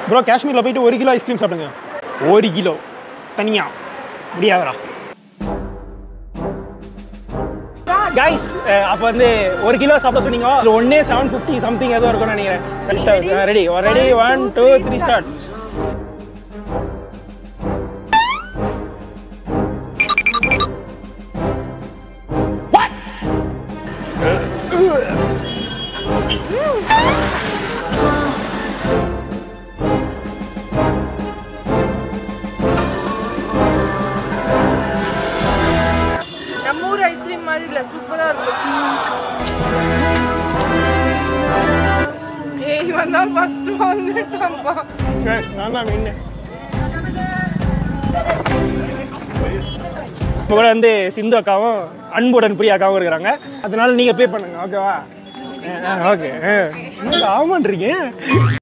bro காஷ்மீரில் போயிட்டு ஒரு கிலோ ஐஸ்கிரீம் சாப்பிடுங்க ஒரு கிலோ தனியா முடியாதுடா கைஸ் அப்போ வந்து ஒரு கிலோ சாப்பிட சொன்னீங்க அது ஒன்னே செவன் ஃபிஃப்டி சம்திங் ஏதோ இருக்கும்னு நினைக்கிறேன் ready ready one two three start நம்ம ஊர் ஐஸ்கிரீம் மாதிரி இல்லை சூப்பராக இருந்துச்சு ஏய் இவன் தான் ஃபர்ஸ்ட் வந்துட்டான்ப்பா நான் தான் மீன் இப்போ கூட வந்து சிந்து அக்காவும் அன்புடன் பிரியா அக்காவும் இருக்கிறாங்க அதனால நீங்கள் பே பண்ணுங்க ஓகேவா ஓகே ஆமான்றீங்க